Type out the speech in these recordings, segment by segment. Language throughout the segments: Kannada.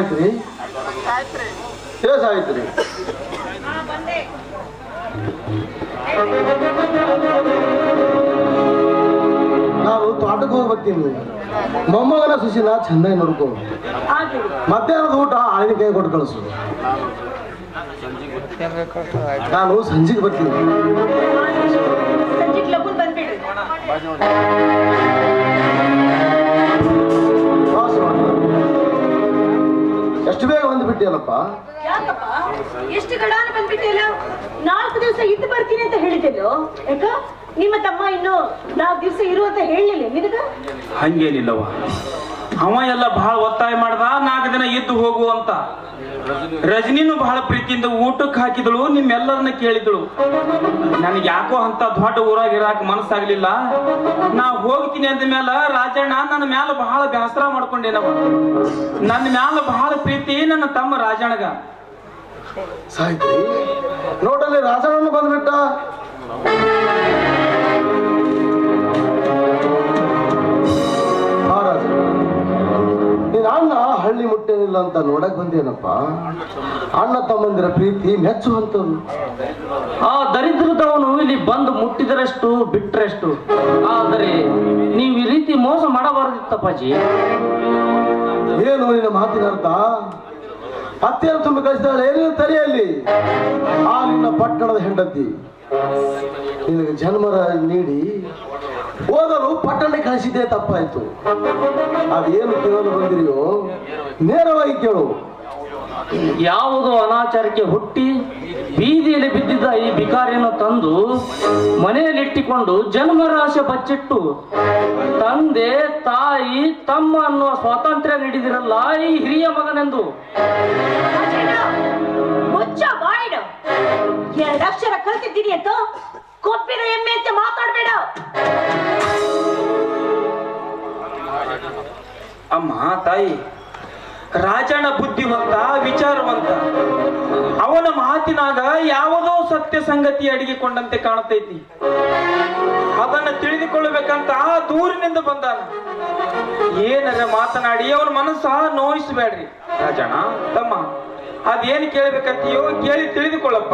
ಸಾಯ್ತ್ರಿ ಏ ಸಾಯ್ತ್ರಿ ನಾನು ತೋಟಕ್ಕೆ ಹೋಗಿ ಬರ್ತೀನಿ ಮೊಮ್ಮಗನ ಸುಶೀಲ ಚೆನ್ನಾಗಿ ನೋಡ್ಕೊ ಮಧ್ಯಾಹ್ನದ ಊಟ ಆಳಿನ ಕೈ ಕೊಟ್ಟು ಕಳಿಸು ನಾನು ಸಂಜೆಗೆ ಬರ್ತೀನಿ ಸಂಜೆಗೆ ಲಗುನ್ ಬಂದ್ಬಿಡ್ರಿ ವಾಸ ಮಾಡು. ಎಷ್ಟು ಬೇಗ ಬಂದ್ಬಿಟ್ಟಿಯಲ್ಲಪ್ಪ ಯಾಕಪ್ಪ ಎಷ್ಟು ಗಡಾನ ಬಂದ್ಬಿಟ್ಟಿಲ್ಲ ನಾಲ್ಕು ದಿವಸ ಇದ್ದು ಬರ್ತೀನಿ ಅಂತ ಹೇಳಿದ್ದೆಲ್ಲೋ ಯಾಕ ನಿಮ್ಮ ತಮ್ಮ ಇನ್ನು ನಾಲ್ಕು ದಿವಸ ಇರು ಅಂತ ಹೇಳಲಿಲ್ಲ ನಿನಗ ಹಂಗೇನಿಲ್ಲವ ಅವ ಎಲ್ಲ ಬಹಳ ಒತ್ತಾಯ ಮಾಡ್ದ ನಾಲ್ಕು ದಿನ ಇದ್ದು ಹೋಗು ಅಂತ ರಜನಿನೂ ಬಹಳ ಪ್ರೀತಿಯಿಂದ ಊಟಕ್ಕೆ ಹಾಕಿದಳು ನಿಮ್ಮೆಲ್ಲರನ್ನ ಕೇಳಿದಳು ನನಗೆ ಯಾಕೋ ಅಂತ ದೊಡ್ಡ ಊರಾಗ ಇರಾಕ ಮನಸ್ಸಾಗ್ಲಿಲ್ಲ ನಾ ಹೋಗ್ತೀನಿ ಅಂದ ಮೇಲೆ ರಾಜಣ್ಣ ನನ್ನ ಮ್ಯಾಲ ಬಹಳ ಬೇಸರ ಮಾಡ್ಕೊಂಡೇನವ ನನ್ನ ಮ್ಯಾಲ ಬಹಳ ಪ್ರೀತಿ ನನ್ನ ತಮ್ಮ ರಾಜಣ್ಣಗ ಸಾಯ್ತ್ರಿ ನೋಡಲ್ಲಿ ರಾಜಣ್ಣನು ಬಂದ್ಬಿಟ್ಟ ಆ ರಾಜ ನೀನ್ ಅಣ್ಣ ಹಳ್ಳಿ ಮುಟ್ಟೇನಿಲ್ಲ ಅಂತ ನೋಡಕ್ ಬಂದೇನಪ್ಪ ಅಣ್ಣ ತಮ್ಮಂದಿರ ಪ್ರೀತಿ ಮೆಚ್ಚುವಂಥದ್ದು ಆ ದರಿದ್ರದವನು ಇಲ್ಲಿ ಬಂದು ಮುಟ್ಟಿದರಷ್ಟು ಬಿಟ್ಟರಷ್ಟು ಆದರೆ ನೀವು ಈ ರೀತಿ ಮೋಸ ಮಾಡಬಾರದಿತ್ತಪ್ಪಾಜಿ ಏನು ನಿನ್ನ ಮಾತಿನ ಅರ್ಥ ಹತ್ತೆಯನ್ನು ತುಂಬ ಕಳಿಸಿದಾಳೆ ಏನೇನು ತಲೆಯಲ್ಲಿ ಆ ನಿನ್ನ ಪಟ್ಟಣದ ಹೆಂಡತಿ ನಿನಗೆ ಜನ್ಮರ ನೀಡಿ ಓದಲು ಪಟ್ಟಣಕ್ಕೆ ಕಳಿಸಿದ್ದೇ ತಪ್ಪಾಯ್ತು ಅದೇನು ಕೇಳಲು ಬಂದಿರಿಯೋ ನೇರವಾಗಿ ಕೇಳು ಯಾವುದೋ ಅನಾಚಾರಕ್ಕೆ ಹುಟ್ಟಿ ಬೀದಿಯಲ್ಲಿ ಬಿದ್ದಿದ್ದ ಈ ಬಿಕಾರಿಯನ್ನು ತಂದು ಮನೆಯಲ್ಲಿಟ್ಟಿಕೊಂಡು ಜನ್ಮರಾಶಿ ಬಚ್ಚಿಟ್ಟು ತಂದೆ ತಾಯಿ ತಮ್ಮ ಅನ್ನುವ ಸ್ವಾತಂತ್ರ್ಯ ನೀಡಿದಿರಲ್ಲ ಈ ಹಿರಿಯ ಮಗನೆಂದು ಮುಚ್ಚ ಬಾಯ್ಡ ಎರಡಕ್ಷರ ಕಲ್ತಿದ್ದೀನಿ ಅಂತ ಕೊಬ್ಬಿರೋ ಎಮ್ಮೆ ಅಂತ ಮಾತಾಡ್ಬೇಡ ಅಮ್ಮ ತಾಯಿ ರಾಜಣ್ಣ ಬುದ್ಧಿವಂತ ವಿಚಾರವಂತ ಅವನ ಮಾತಿನಾಗ ಯಾವುದೋ ಸತ್ಯ ಸಂಗತಿ ಅಡಗಿಕೊಂಡಂತೆ ಕಾಣತೈತಿ ಅದನ್ನ ತಿಳಿದುಕೊಳ್ಳಬೇಕಂತ ದೂರಿನಿಂದ ಬಂದಾನ ಏನರ ಮಾತನಾಡಿ ಅವನ ಮನಸ್ಸ ನೋಯಿಸಬೇಡ್ರಿ ರಾಜಣ್ಣ ತಮ್ಮ ಅದೇನು ಕೇಳಬೇಕಂತೀಯೋ ಕೇಳಿ ತಿಳಿದುಕೊಳ್ಳಪ್ಪ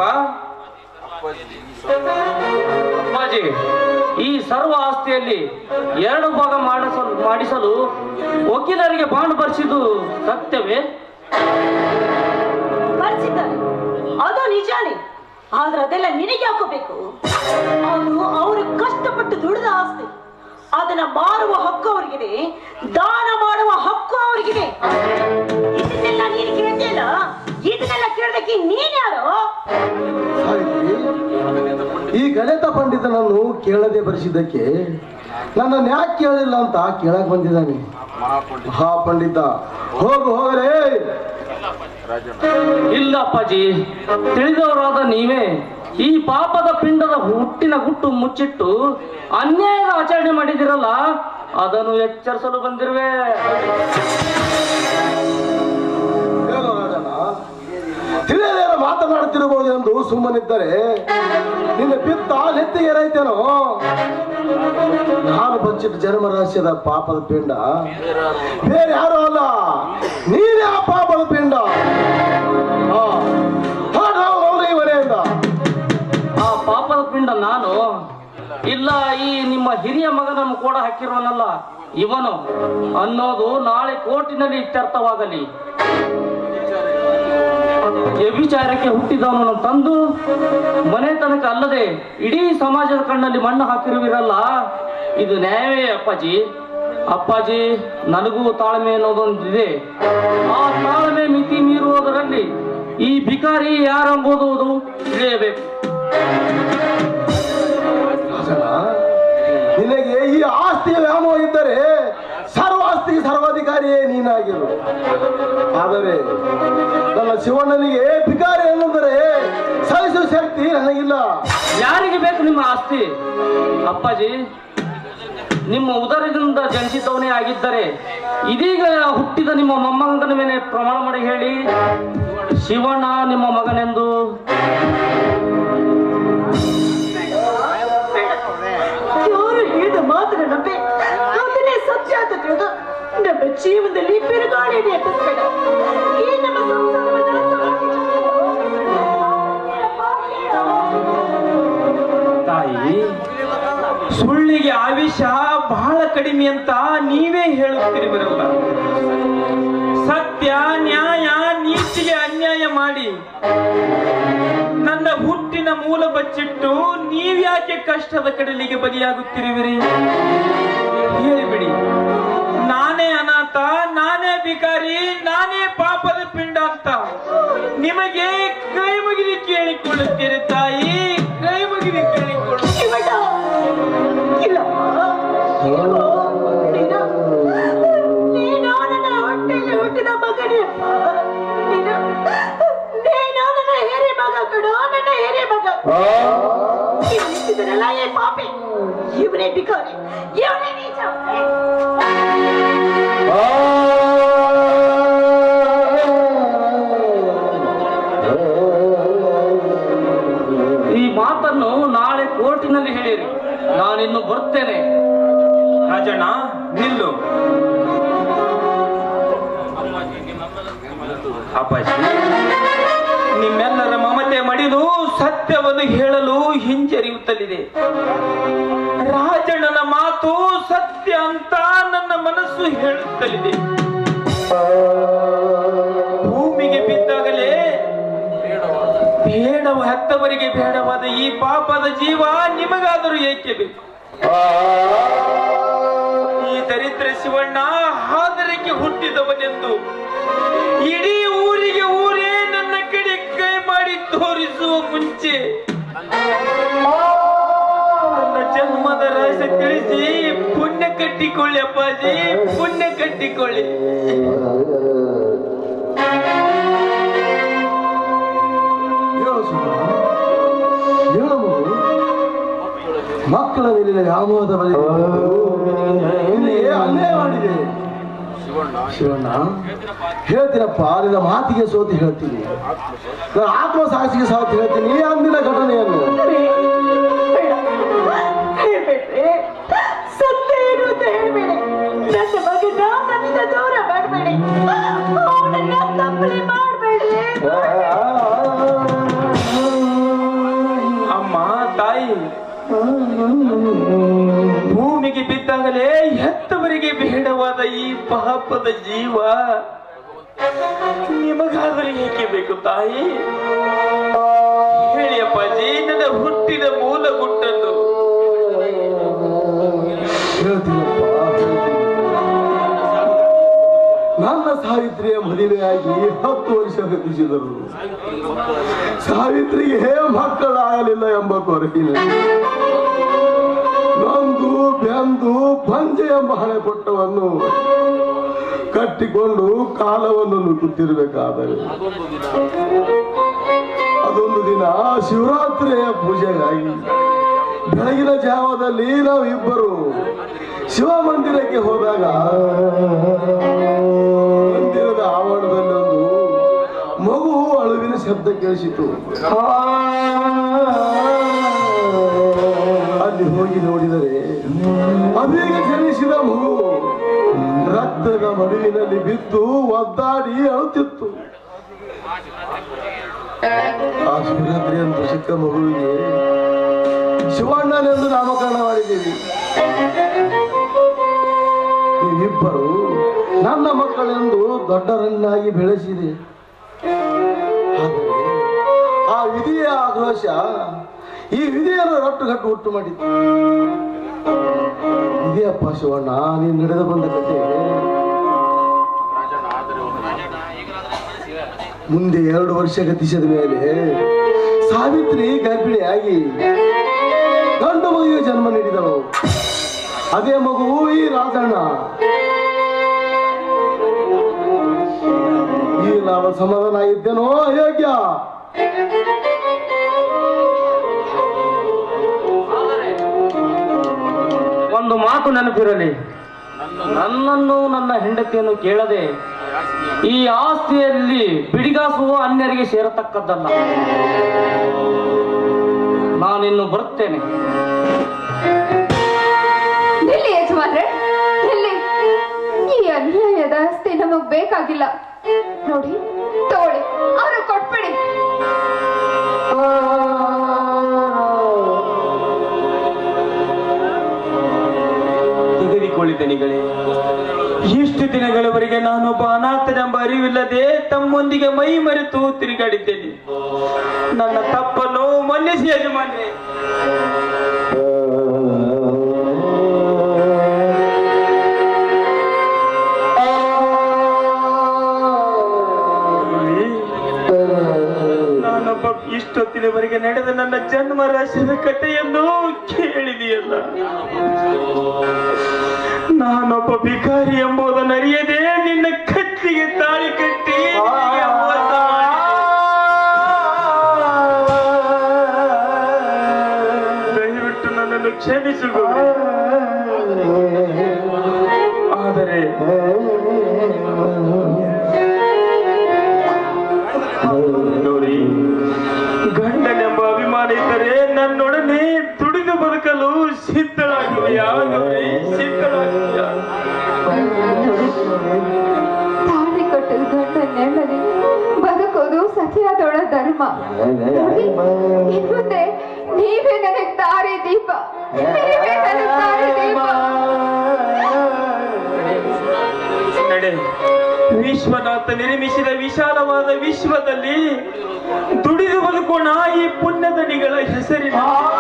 ಅಪ್ಪಾಜಿ ಈ ಸರ್ವ ಆಸ್ತಿಯಲ್ಲಿ ಎರಡು ಭಾಗ ಮಾಡಿಸಲು ಮಾಡಿಸಲು ವಕೀಲರಿಗೆ ಬಾಂಡ್ ಬರೆಸಿದ್ದು ಸತ್ಯವೇ ಬರ್ಸಿದ್ದಾರೆ ಅದು ನಿಜಾನೇ ಆದ್ರೆ ಅದೆಲ್ಲ ನಿನಗೆ ಹಾಕೋಬೇಕು ಅದು ಅವರು ಕಷ್ಟಪಟ್ಟು ದುಡಿದ ಆಸ್ತಿ ಅದನ್ನ ಮಾರುವ ಹಕ್ಕು ಅವರಿಗಿದೆ ದಾನ ಮಾಡುವ ಹಕ್ಕು ಅವರಿಗಿದೆ ಇದನ್ನೆಲ್ಲ ನೀನು ಕೇಳ್ತಿಲ್ಲ ಇದನ್ನೆಲ್ಲ ಕೇಳೋದಕ್ಕೆ ನೀನ್ ಯಾರು ಸಾವಿತ್ರಿ ಈ ಗಣಿತ ಪಂಡಿತನನ್ನು ಕೇಳದೆ ಬರೆಸಿದ್ದಕ್ಕೆ ನನ್ನನ್ನು ಯಾಕೆ ಕೇಳಿಲ್ಲ ಅಂತ ಕೇಳಕ್ ಬಂದಿದ್ದಾನೆ ಮಹಾ ಪಂಡಿತ ಹೋಗು ಹೋಗಲೇ ಇಲ್ಲ ಅಪ್ಪಾಜಿ ತಿಳಿದವರಾದ ನೀವೇ ಈ ಪಾಪದ ಪಿಂಡದ ಹುಟ್ಟಿನ ಗುಟ್ಟು ಮುಚ್ಚಿಟ್ಟು ಅನ್ಯಾಯದ ಆಚರಣೆ ಮಾಡಿದಿರಲ್ಲ ಅದನ್ನು ಎಚ್ಚರಿಸಲು ಬಂದಿರುವೆ ಏನು ರಾಜಣ್ಣ ತಿಳಿಯದೇನೋ ಮಾತನಾಡುತ್ತಿರಬಹುದು ಎಂದು ಸುಮ್ಮನಿದ್ದರೆ ನಿನ್ನ ಪಿತ್ತ ನೆತ್ತಿಗೆ ಏರೈತೇನೋ ನಾನು ಬಚ್ಚಿಟ್ಟು ಜನ್ಮ ರಹಸ್ಯದ ಪಾಪದ ಪಿಂಡ ಬೇರೆ ಯಾರು ಅಲ್ಲ ನೀನೇ ಆ ಪಾಪದ ಪಿಂಡ ಹಾ. ಹೊರಡು ಹೋಗು ಈ ಮನೆಯಿಂದ ಆ ಪಾಪದ ಪಿಂಡ ನಾನು ಇಲ್ಲ ಈ ನಿಮ್ಮ ಹಿರಿಯ ಮಗನನ್ನು ಕೂಡ ಹಾಕಿರುವನಲ್ಲ ಇವನು ಅನ್ನೋದು ನಾಳೆ ಕೋರ್ಟಿನಲ್ಲಿ ಇತ್ಯರ್ಥವಾಗಲಿ ವ್ಯಭಿಚಾರಕ್ಕೆ ಹುಟ್ಟಿದವನನ್ನು ತಂದು ಮನೆ ತನಕ ಅಲ್ಲದೆ ಇಡೀ ಸಮಾಜದ ಕಣ್ಣಲ್ಲಿ ಮಣ್ಣು ಹಾಕಿರುವಿರಲ್ಲ ಇದು ನ್ಯಾಯವೇ ಅಪ್ಪಾಜಿ ಅಪ್ಪಾಜಿ ನನಗೂ ತಾಳ್ಮೆ ಅನ್ನೋದೊಂದಿದೆ ಆ ತಾಳ್ಮೆ ಮಿತಿ ಮೀರುವುದರಲ್ಲಿ ಈ ಬಿಕಾರಿ ಯಾರೆಂಬುದು ತಿಳಿಯಬೇಕು ರಾಜಣ್ಣ ನಿನಗೆ ಈ ಆಸ್ತಿಯ ವ್ಯಾಮೋಹ ಇದ್ದರೆ ಸರ್ವ ಆಸ್ತಿಗೆ ಸರ್ವಾಧಿಕಾರಿಯೇ ನೀನಾಗಿರು ಆದರೆ ನನ್ನ ಶಿವಣ್ಣನಿಗೆ ಭಿಕಾರಿ ಎನ್ನುವುದರೆ ಸಹಿಸುವ ಶಕ್ತಿ ನನಗಿಲ್ಲ ಯಾರಿಗೆ ಬೇಕು ನಿಮ್ಮ ಆಸ್ತಿ ಅಪ್ಪಾಜಿ ನಿಮ್ಮ ಉದರದಿಂದ ಜನಿಸಿದವನೇ ಆಗಿದ್ದರೆ ಇದೀಗ ಹುಟ್ಟಿದ ನಿಮ್ಮ ಮೊಮ್ಮಗನ ಮೇಲೆ ಪ್ರಮಾಣ ಮಾಡಿ ಹೇಳಿ ಶಿವಣ್ಣ ನಿಮ್ಮ ಮಗನೆಂದು ಯಾರು ಹೇಳಿದ ಮಾತ್ರ ನಂಬೆ ಅದನ್ನೇ ಸತ್ಯ ಅಂತ ತಿಳಿದು ನಮ್ಮ ಜೀವನದಲ್ಲಿ ಬಿರುಗಾಳಿ ಎಬ್ಬಿಸ್ಬೇಡ ಆಯುಷ್ಯ ಬಹಳ ಕಡಿಮೆ ಅಂತ ನೀವೇ ಹೇಳುತ್ತಿರುವಿರಲ್ಲ ಸತ್ಯ ನ್ಯಾಯ ನೀತಿಗೆ ಅನ್ಯಾಯ ಮಾಡಿ ನನ್ನ ಹುಟ್ಟಿನ ಮೂಲ ಬಚ್ಚಿಟ್ಟು ನೀವ್ಯಾಕೆ ಕಷ್ಟದ ಕಡಲಿಗೆ ಬಲಿಯಾಗುತ್ತಿರುವಿರಿ ಹೇಳಿಬಿಡಿ ನಾನೇ ಅನಾಥ ನಾನೇ ಭಿಕಾರಿ ನಾನೇ ಪಾಪದ ಪಿಂಡ ಅಂತ ನಿಮಗೆ ಕೈ ಮುಗಿದು ಕೇಳಿಕೊಳ್ಳುತ್ತೀರಿ ತಾಯಿ ಕೈ ಮುಗಿದು ಕೇಳಿಕೊಳ್ಳು ಶಿವಣ್ಣ ಇಲ್ಲಮ್ಮ ನೀನು ನೀನು ನನ್ನ ಹೊಟ್ಟೆಯಲ್ಲಿ ಹುಟ್ಟಿದ ಮಗನೇಪ್ಪ ನೀನು ನೀನು ನನ್ನ ಹಿರಿ ಮಗ ಕಡು ನನ್ನ ಹಿರಿ ಮಗ ಇವನಿದ್ದನಲ್ಲ ಏ ಪಾಪಿ ಇವನೇ ಬಿಕಾರಿ ಇವನೇ ನೀಚ ಈ ಮಾತನ್ನು ನಾಳೆ ಕೋರ್ಟಿನಲ್ಲಿ ಹೇಳಿರಿ ನಾನಿನ್ನು ಬರ್ತೇನೆ ರಾಜಣ್ಣ ನಿಲ್ಲು ಅಪ್ಪಾಜಿ ನಿಮ್ಮೆಲ್ಲರ ಮಮತೆ ಮಡಿದು ಸತ್ಯವನ್ನು ಹೇಳಲು ಹಿಂಜರಿಯುತ್ತಲಿದೆ ರಾಜಣ್ಣನ ಮಾತು ಸತ್ಯ ಅಂತ ನನ್ನ ಮನಸ್ಸು ಹೇಳುತ್ತಲಿದೆ ಭೂಮಿಗೆ ಬಿದ್ದಾಗಲೇ ಬೇಡವ ಹೆತ್ತವರಿಗೆ ಬೇಡವಾದ ಈ ಪಾಪದ ಜೀವ ನಿಮಗಾದರೂ ಏಕೆ ಬೇಕು ಈ ದರಿದ್ರ ಶಿವಣ್ಣ ಹಾದರಕ್ಕೆ ಹುಟ್ಟಿದವನೆಂದು ಇಡೀ ಊರಿಗೆ ಊರೇ ನನ್ನ ಕಡೆ ಕೈ ಮಾಡಿ ತೋರಿಸುವ ಮುಂಚೆ ನನ್ನ ಜನ್ಮದ ರಹಸ್ಯ ತಿಳಿಸಿ ಪುಣ್ಯ ಕಟ್ಟಿಕೊಳ್ಳಿ ಅಪ್ಪಾಜಿ ಪುಣ್ಯ ಕಟ್ಟಿಕೊಳ್ಳಿ ಹೇಳು ಸುಮ ಹೇಳು ಮಗು ಮಕ್ಕಳ ಮೇಲಿನ ವ್ಯಾಮೋಹದ ಬಳಿ ನಿನಗೆ ಅನ್ಯಾಯ ಮಾಡಿದೆ ಶಿವಣ್ಣ ಹೇಳ್ತೀನಪ್ಪ ನಿನ್ನ ಮಾತಿಗೆ ಸೋತಿ ಹೇಳ್ತೀನಿ ನನ್ನ ಆತ್ಮ ಸಾಕ್ಷಿಗೆ ಸೋತಿ ಹೇಳ್ತೀನಿ ಅಂದಿನ ಘಟನೆಯನ್ನು ಹೇಳ್ಬೇಡ್ರಿ ಸತ್ಯ ಏನು ಅಂತ ಹೇಳ್ಬೇಡಿ ನನ್ನ ಮಗನ ನನ್ನಿಂದ ದೂರ ಮಾಡಬೇಡಿ ಅವನನ್ನ ತಪ್ಪಲಿ ಮಾಡಬೇಡ್ರಿ ಅಮ್ಮ ತಾಯಿ ಭೂಮಿಗೆ ಬಿದ್ದಾಗಲೇ ಹೆತ್ತವರಿಗೆ ಬೇಡವಾದ ಈ ಪಾಪದ ಜೀವ ನಿಮಗಾದರೆ ಏಕೆ ಬೇಕು ತಾಯಿ ಹೇಳಿ ಅಪ್ಪಾಜಿ ನನ್ನ ಹುಟ್ಟಿದ ಮೂಲ ಗುಟ್ಟನ್ನು ಹೇಳ್ತೀನಪ್ಪ ಹೇಳ್ತೀನಿ. ನನ್ನ ಸಾವಿತ್ರಿಯ ಮದುವೆಯಾಗಿ ಹತ್ತು ವರ್ಷ ಗತಿಸಿದರು ಸಾವಿತ್ರಿಗೆ ಮಕ್ಕಳಾಗಲಿಲ್ಲ ಎಂಬ ಕೊರಗಿಲ್ಲ ನೊಂದು ಬೆಂದು ಪಂಜೆ ಎಂಬ ಹಣೆ ಪಟ್ಟವನ್ನು ಕಟ್ಟಿಕೊಂಡು ಕಾಲವನ್ನು ನುಗ್ಗುತ್ತಿರಬೇಕಾದರೆ ಅದೊಂದು ದಿನ ಶಿವರಾತ್ರಿಯ ಪೂಜೆಗಾಗಿ ಬೆಳಗಿನ ಜಾವದಲ್ಲಿ ನಾವು ಇಬ್ಬರು ಶಿವ ಮಂದಿರಕ್ಕೆ ಹೋದಾಗ ಮಂದಿರದ ಆವರಣದಲ್ಲಿ ಒಂದು ಮಗು ಅಳುವಿನ ಶಬ್ದ ಕೇಳಿಸಿತು ಅಲ್ಲಿ ಹೋಗಿ ನೋಡಿದರೆ ಅದೀಗ ಜನಿಸಿದ ಮಗು ರಕ್ತದ ಮಡುವಿನಲ್ಲಿ ಬಿದ್ದು ಒದ್ದಾಡಿ ಅಳುತ್ತಿತ್ತು ಆ ಶಿವರಾತ್ರಿ ಅಂತ ಚಿಕ್ಕ ಮಗುವಿಗೆ ಶಿವಣ್ಣನೆಂದು ನಾಮಕರಣ ಮಾಡಿದ್ದೀವಿ ನೀವಿಬ್ಬರು ನನ್ನ ಮಕ್ಕಳೆಂದು ದೊಡ್ಡರನ್ನಾಗಿ ಬೆಳೆಸಿದೆ ಆದರೆ ಆ ವಿಧಿಯ ಆಕ್ರೋಶ ಈ ವಿಧಿಯನ್ನು ರಟ್ಟುಗಟ್ಟು ಉಂಟು ಮಾಡಿತ್ತು ಇದೆಯಪ್ಪ ಶಿವಣ್ಣ ನೀನು ನಡೆದು ಬಂದ ಕತೆ ಮುಂದೆ ಎರಡು ವರ್ಷ ಗತಿಸಿದ ಮೇಲೆ ಸಾವಿತ್ರಿ ಗರ್ಭಿಣಿಯಾಗಿ ಗಂಡು ಮಗುವಿಗೆ ಜನ್ಮ ನೀಡಿದಳು ಅದೇ ಮಗು ಈ ರಾಜಣ್ಣ ಈ ನಾವು ಸಮಾಧಾನ ಇದ್ದೇನೋ ಅಯೋಗ್ಯ ಒಂದು ಮಾತು ನೆನಪಿರಲಿ ನನ್ನನ್ನು ನನ್ನ ಹೆಂಡತಿಯನ್ನು ಕೇಳದೆ ಈ ಆಸ್ತಿಯಲ್ಲಿ ಬಿಡಿಗಾಸುವ ಅನ್ಯರಿಗೆ ಸೇರತಕ್ಕದ್ದಲ್ಲ ನಾನಿನ್ನು ಬರುತ್ತೇನೆ ನಿಲ್ಲಿ ಯಜಮಾನ್ರೆ ನಿಲ್ಲಿ ಈ ಅನ್ಯಾಯದ ಆಸ್ತಿ ನಮಗ್ ಬೇಕಾಗಿಲ್ಲ ನೋಡಿ ತಗೊಳ್ಳಿ ಅವ್ರು ಕೊಟ್ಬಿಡಿ ತೆಗೆದುಕೊಳ್ಳಿದನಿಗಳೇ ಇಷ್ಟು ದಿನಗಳವರೆಗೆ ನಾನೊಬ್ಬ ಅನಾಥನೆಂಬ ಅರಿವಿಲ್ಲದೆ ತಮ್ಮೊಂದಿಗೆ ಮೈ ಮರೆತು ತಿರುಗಾಡಿದ್ದೇನೆ ನನ್ನ ತಪ್ಪನ್ನು ಮನ್ನಿಸಿ ಯಜಮಾನ್ರೆ ನಾನೊಬ್ಬ ಇಷ್ಟೊತ್ತಿನವರೆಗೆ ನಡೆದ ನನ್ನ ಜನ್ಮ ರಾಶಿಯ ಕಥೆಯನ್ನು ಕೇಳಿದೆಯಲ್ಲ ನಾನೊಬ್ಬ ಭಿಕಾರಿ ಎಂಬುದನ್ನು ಅರಿಯದೆ ನಿನ್ನ ಕತ್ತಿಗೆ ತಾಳಿ ಕಟ್ಟಿ ನಿನಗೆ ಮೋಸ ಮಾಡಿದೆ. ದಯವಿಟ್ಟು ನನ್ನನ್ನು ಕ್ಷಮಿಸು ಗೌರಿ. ಆದರೆ ಗೌರಿ ಗಂಡನೆಂಬ ಅಭಿಮಾನ ಇದ್ದರೆ ನನ್ನೊಡನೆ ದುಡಿದು ಬದುಕಲು ಸಿದ್ಧಳಾಗಿವೆಯಾ ಗೌರಿ ಸಿದ್ಧಳಾಗಿವೆಯಾ ತಾಳಿ ಕಟ್ಟದ ಗಂಡ ನೆಮ್ಮದಿ ಬದುಕೋದು ಸತಿಯಾದೊಳ ಧರ್ಮ ನೋಡಿ, ಇನ್ ಮುಂದೆ ನೀವೇ ನನಗೆ ದಾರಿ ದೀಪ ನೀವೇ ನನಗೆ ದಾರಿ ದೀಪ ನಡೆ ವಿಶ್ವನಾಥ ನಿರ್ಮಿಸಿದ ವಿಶಾಲವಾದ ವಿಶ್ವದಲ್ಲಿ ದುಡಿದು ಬದುಕೋಣ ಈ ಪುಣ್ಯದನಿಗಳ ಹೆಸರಿನ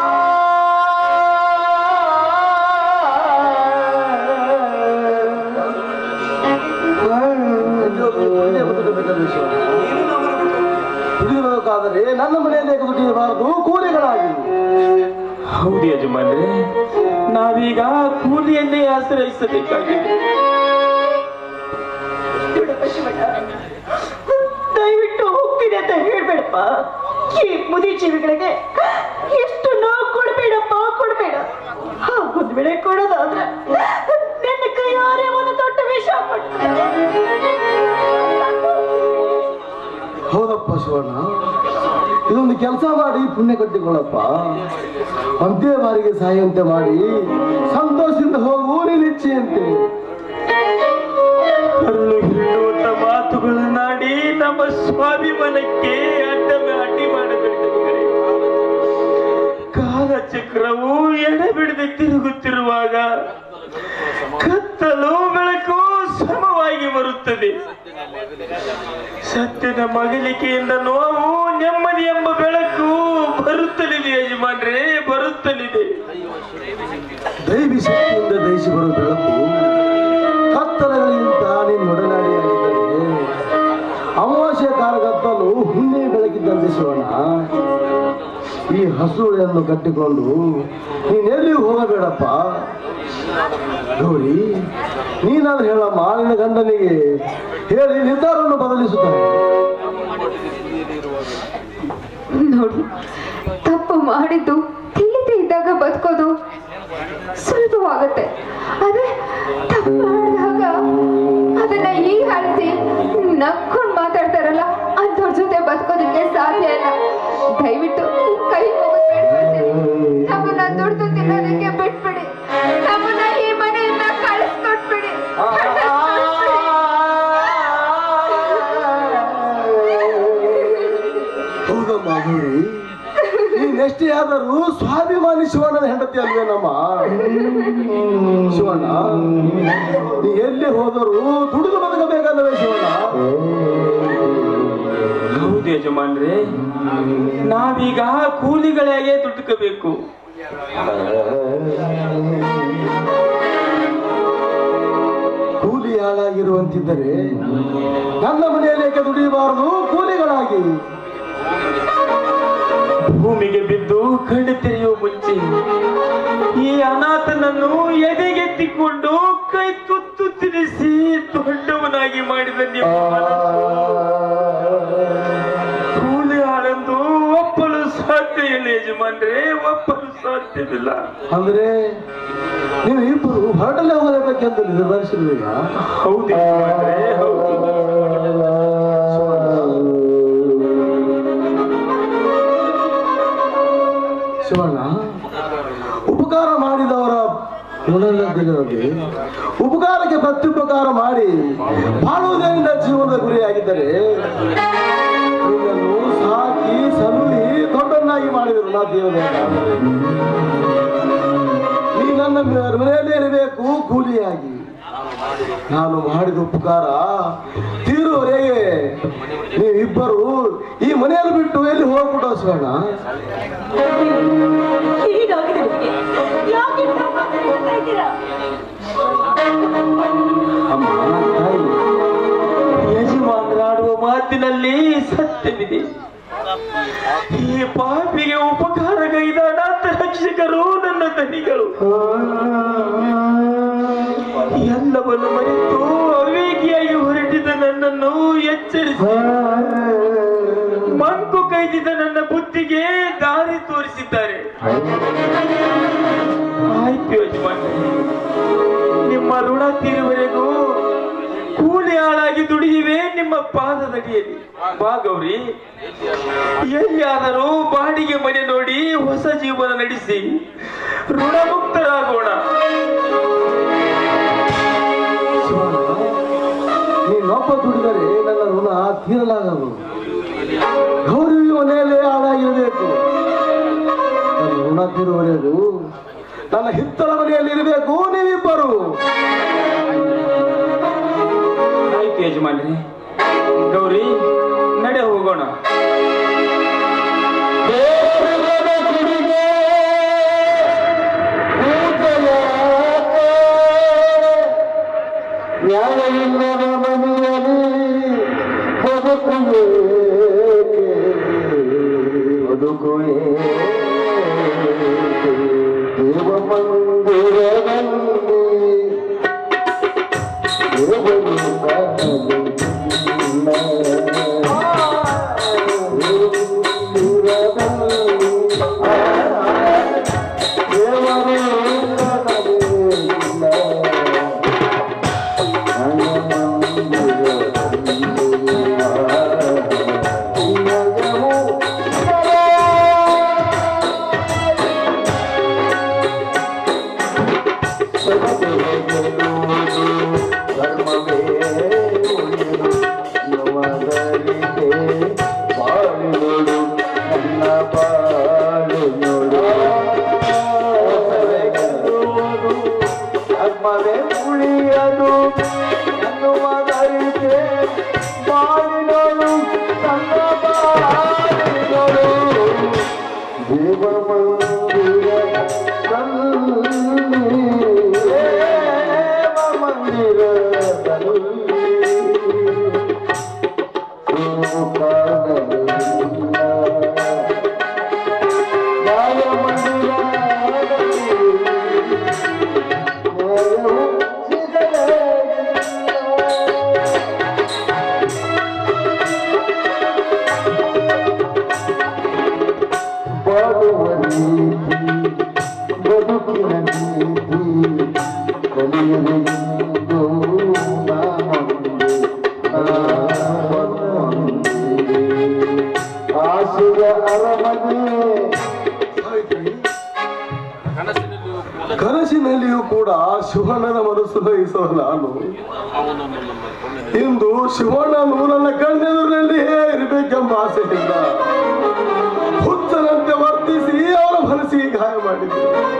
ದುಡಿಯಬೇಕಾದರೆ ನನ್ನ ಮನೆಯಲ್ಲಿ ದುಡಿಯಬಾರದು ಕೂಲಿಗಳಾಗಿ ಹೌದು ಯಜಮಾನ್ರೆ ನಾವೀಗ ಕೂಲಿಯನ್ನೇ ಆಶ್ರಯಿಸಬೇಕಾಗಿದೆ ದಯವಿಟ್ಟು ಹೋಗ್ತೀನಿ ಅಂತ ಹೇಳ್ಬೇಡಪ್ಪ ಈ ಮುದಿ ಜೀವಿಗಳಿಗೆ ಎಷ್ಟು ನೋವು ಕೊಡ್ಬೇಡಪ್ಪ ಕೊಡ್ಬೇಡ ಹಾ, ಒಂದ್ ವೇಳೆ ಕೊಡೋದಾದ್ರೆ ನನ್ನ ಕೈಯಾರೆ ಒಂದು ದೊಡ್ಡ ವಿಷ ಹೌದಪ್ಪ ಶಿವಣ್ಣ ಇದೊಂದು ಕೆಲಸ ಮಾಡಿ ಪುಣ್ಯ ಕಟ್ಟಿಕೊಳ್ಳಪ್ಪ ಅಂತ್ಯ ಬಾರಿಗೆ ಸಾಯುವಂತೆ ಮಾಡಿ ಸಂತೋಷದಿಂದ ಹೋಗು ನೀನು ಇಚ್ಛೆಯಂತೆ ಕಲ್ಲು ಹಿಡಿಯುವಂತ ಮಾತುಗಳನ್ನಾಡಿ ನಮ್ಮ ಸ್ವಾಭಿಮಾನಕ್ಕೆ ಅಡ್ಡ ಅಡ್ಡಿ ಮಾಡಬೇಡಿದನಿಗಳೇ ಕಾಲ ಚಕ್ರವು ಎಡೆಬಿಡದೆ ತಿರುಗುತ್ತಿರುವಾಗ ಕತ್ತಲು ಬೆಳಕು ಸಮವಾಗಿ ಬರುತ್ತದೆ ಸತ್ಯದ ಮಗಲಿಕೆಯಿಂದ ನೋವು ನೆಮ್ಮದಿ ಎಂಬ ಬೆಳಕು ಬರುತ್ತಲಿದೆ ಯಜಮಾನ್ರೇ ಬರುತ್ತಲಿದೆ ದೈವಿ ಶಕ್ತಿಯಿಂದ ದಯಿಸಿ ಬರುವ ಬೆಳಕು ಕತ್ತಲಗಳಿಂದ ನೀನು ಒಡನಾಡಿಯಾಗಿದ್ದರೆ ಅಮಾವಾಸ್ಯ ಕಾಲಗತ್ತಲು ಹುಣ್ಣೆ ಬೆಳಕಿದ್ದಂತೆ ಶಿವಣ್ಣ ಈ ಹಸುಳೆಯನ್ನು ಕಟ್ಟಿಕೊಂಡು ನೀನೆಲ್ಲಿಯೂ ಹೋಗಬೇಡಪ್ಪ ಗೌರಿ ನೀನಾದ್ರೂ ಹೇಳಮ್ಮ ನಿನ್ನ ಗಂಡನಿಗೆ ಹೇಳಿ ನಿರ್ಧಾರವನ್ನು ಬದಲಿಸುತ್ತಾನೆ ನೋಡಿ ತಪ್ಪು ಮಾಡಿದ್ದು ತಿಳಿದೇ ಇದ್ದಾಗ ಬದುಕೋದು ಸುಲಭವಾಗುತ್ತೆ ಅದೇ ತಪ್ಪು ಮಾಡಿದಾಗ ಅದನ್ನ ಈ ಹರಿಸಿ ನಕ್ಕೊಂಡು ಮಾತಾಡ್ತಾರಲ್ಲ ಅಂಥವ್ರ ಜೊತೆ ಬದುಕೋದಕ್ಕೆ ಸಾಧ್ಯ ಇಲ್ಲ ದಯವಿಟ್ಟು ಕೈ ಮುಗಿದು ಬೇಡ್ಕೊಳ್ತೀನಿ ನಮ್ಮನ್ನ ದುಡ್ದು ತಿನ್ನೋದಕ್ಕೆ ಬಿಟ್ಬಿಡಿ ನಮ್ಮನ್ನ ಈ ಮನೆಯಿಂದ ಕಳಿಸ್ಕೊಟ್ಬಿಡಿ ಹೌದಮ್ಮ ಗೌರಿ ನೀನೆಷ್ಟೇ ಆದರೂ ಸ್ವಾಭಿಮಾನಿ ಶಿವಣ್ಣನ ಹೆಂಡತಿ ಅಲ್ವೇನಮ್ಮ ಶಿವಣ್ಣ ನೀ ಎಲ್ಲಿ ಹೋದರೂ ದುಡಿದು ಬದುಕಬೇಕಲ್ಲವೇ ಶಿವಣ್ಣ ಹೌದು ಯಜಮಾನ್ರೆ ನಾವೀಗ ಕೂಲಿಗಳಾಗೆ ದುಡ್ಕಬೇಕು ಕೂಲಿ ಹಾಳಾಗಿರುವಂತಿದ್ದರೆ ನನ್ನ ಮನೆಯಲ್ಲಿ ಏಕೆ ದುಡಿಯಬಾರದು ಕೂಲಿಗಳಾಗಿ ಭೂಮಿಗೆ ಬಿದ್ದು ಕಣ್ಣು ತೆರೆಯುವ ಮುಂಚೆ ಈ ಅನಾಥನನ್ನು ಎದೆಗೆತ್ತಿಕೊಂಡು ಕೈ ತುತ್ತು ತಿನ್ನಿಸಿ ದೊಡ್ಡವನಾಗಿ ಮಾಡಿದ ನೀವು ಕೂಲಿ ಹಾಳೆಂದು ಒಪ್ಪಲು ಸಾಧ್ಯ ಇಲ್ಲ ಯಜಮಾನ್ರೆ ಒಪ್ಪಲು ಸಾಧ್ಯವಿಲ್ಲ ಅಂದ್ರೆ ನೀವು ಇಬ್ಬರು ಹೊರಟಲ್ಲೇ ಹೋಗಲೇಬೇಕೆಂದು ನಿರ್ಧರಿಸಿರುವೆಯಾ ಹೌದು ಯಜಮಾನ್ರೆ ಹೌದು ಶಿವಣ್ಣ ಉಪಕಾರ ಮಾಡಿದವರ ಗುಣದಲ್ಲಿ ಉಪಕಾರಕ್ಕೆ ಪ್ರತ್ಯುಪಕಾರ ಮಾಡಿ ಬಾಳುವುದರಿಂದ ಜೀವನದ ಗುರಿಯಾಗಿದ್ದರೆ ನಿನ್ನನ್ನು ಸಾಕಿ ಸಲುಹಿ ದೊಡ್ಡನ್ನಾಗಿ ಮಾಡಿದರು ನಾ ದೇವರ ನೀನ ನನ್ನ ಮನೆಯಲ್ಲೇ ಇರಬೇಕು ಕೂಲಿಯಾಗಿ ನಾನು ಮಾಡಿದ ಉಪಕಾರ ತೀರುವರೆಗೆ ನೀವಿಬ್ಬರು ಈ ಮನೆಯಲ್ಲಿ ಬಿಟ್ಟು ಎಲ್ಲಿ ಹೋಗ್ಬಿಟ್ಟು ಶಿವಣ್ಣ ಹೀಗಾಗಿದೆ ನಿಮಗೆ ಯಾಕೆ ಇಂಥ ಮಾತನಾಡ್ತಾ ಇದ್ದೀರಾ ಅಮ್ಮ ತಾಯಿ ಯಜಮಾನರಾಡುವ ಮಾತಿನಲ್ಲಿ ಸತ್ಯವಿದೆ ಈ ಪಾಪಿಗೆ ಉಪಕಾರಗೈದ ಅನಾಥ ರಕ್ಷಕರು ನನ್ನ ದನಿಗಳು ಎಲ್ಲವನ್ನು ಮರೆತು ಅವಿವೇಕಿಯಾಗಿ ಹೊರಟಿದ ನನ್ನನ್ನು ಎಚ್ಚರಿಸಿ ಮಂಕು ಕೈದಿದ್ದ ನನ್ನ ಬುದ್ಧಿಗೆ ದಾರಿ ತೋರಿಸಿದ್ದಾರೆ ಆಯ್ತು ಯಜಮಾನ ನಿಮ್ಮ ಋಣ ತೀರುವರೆಗೂ ಕೂಲಿ ಹಾಳಾಗಿ ದುಡಿಯುವೆ ನಿಮ್ಮ ಪಾದದಡಿಯಲ್ಲಿ ಬಾ ಗೌರಿ ಎಲ್ಲಿಯಾದರೂ ಬಾಡಿಗೆ ಮನೆ ನೋಡಿ ಹೊಸ ಜೀವನ ನಡೆಸಿ ಋಣಮುಕ್ತರಾಗೋಣ ಶಿವಣ್ಣ ನೀನೊಬ್ಬ ದುಡಿದರೆ ನನ್ನ ಋಣ ತೀರಲಾಗದು ಗೌರಿ ಮನೆಯಲ್ಲೇ ಹಾಳಾಗಿರಬೇಕು ನನ್ನ ಋಣ ತೀರುವರೆಗೂ ನನ್ನ ಹಿತ್ತಲ ಮನೆಯಲ್ಲಿ ಇರಬೇಕು ನೀವಿಬ್ಬರು ಆಯ್ತು ಯಜಮಾನ್ರಿ ಗೌರಿ ನಡೆ ಹೋಗೋಣ ನ್ಯಾಯವಿಲ್ಲದ ಮನೆಯಲ್ಲಿ ಬದುಕುವೇಕೆ ಬದುಕುವೆ ದೇವ ಮಂದಿರದಲ್ಲಿ ದೇವರು ಕಾಣಲು ಧರ್ಮವೇ ಉಳಿದು ಯುವದರಿಗೆ ಬಾಳು ನೋಡು ನನ್ನ ಬಾಳು ನೋಡು ಧರ್ಮವೇ ಉಳಿಯದು ಎನ್ನುವುದರಿಗೆ ಬಾಳಿನೋಳು ನನ್ನ ಬಾಳಿನೋಳು ದೇವ ಮಂದಿರ ದೇವ ಮಂದಿರದಲ್ಲಿ ನ್ಯಾಯ ಮಂದಿರದಲ್ಲಿ ನ್ಯಾಯವು ಸಿಗಲೇ ಬಾಳುವ ನೀತಿ ಬದುಕಿನ ನೀತಿ ಕಲಿಯಲೆಂದು ನಾನೊಂದು ನಾನೊಂದು ಆಶೆಯ ಅರಮನೆ ಕನಸಿನಲ್ಲಿಯೂ ಕೂಡ ಶಿವಣ್ಣನ ಮನಸ್ಸು ನಯಿಸುವ ನಾನು ಇಂದು ಶಿವಣ್ಣನು ನನ್ನ ಕಣ್ಣೆದುರಿನಲ್ಲಿಯೇ ಇರಬೇಕೆಂಬ ಆಸೆಯಿಂದ ಹುಚ್ಚನಂತೆ ವರ್ತಿಸಿ ಅವರ ಮನಸ್ಸಿಗೆ ಗಾಯ ಮಾಡಿದೆ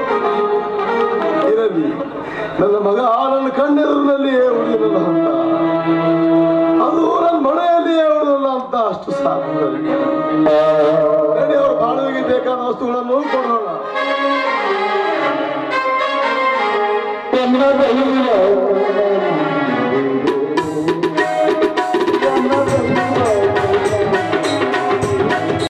ಇರಲಿ ನನ್ನ ಮಗ ನನ್ನ ಕಣ್ಣೆದುರಿನಲ್ಲಿಯೇ ಉಳಿದಿರಲ್ಲ ಅಂತ ಅದು ನನ್ನ ಮನೆಯಲ್ಲಿಯೇ ಉಳಿದಲ್ಲ ಅಂತ ಅಷ್ಟು ಸಾಕು ನನಗೆ. ನಡಿ ಅವ್ರ ಬಾಳುವಿಗೆ ಬೇಕಾದ ವಸ್ತುಗಳನ್ನು ಕೊಡೋಣ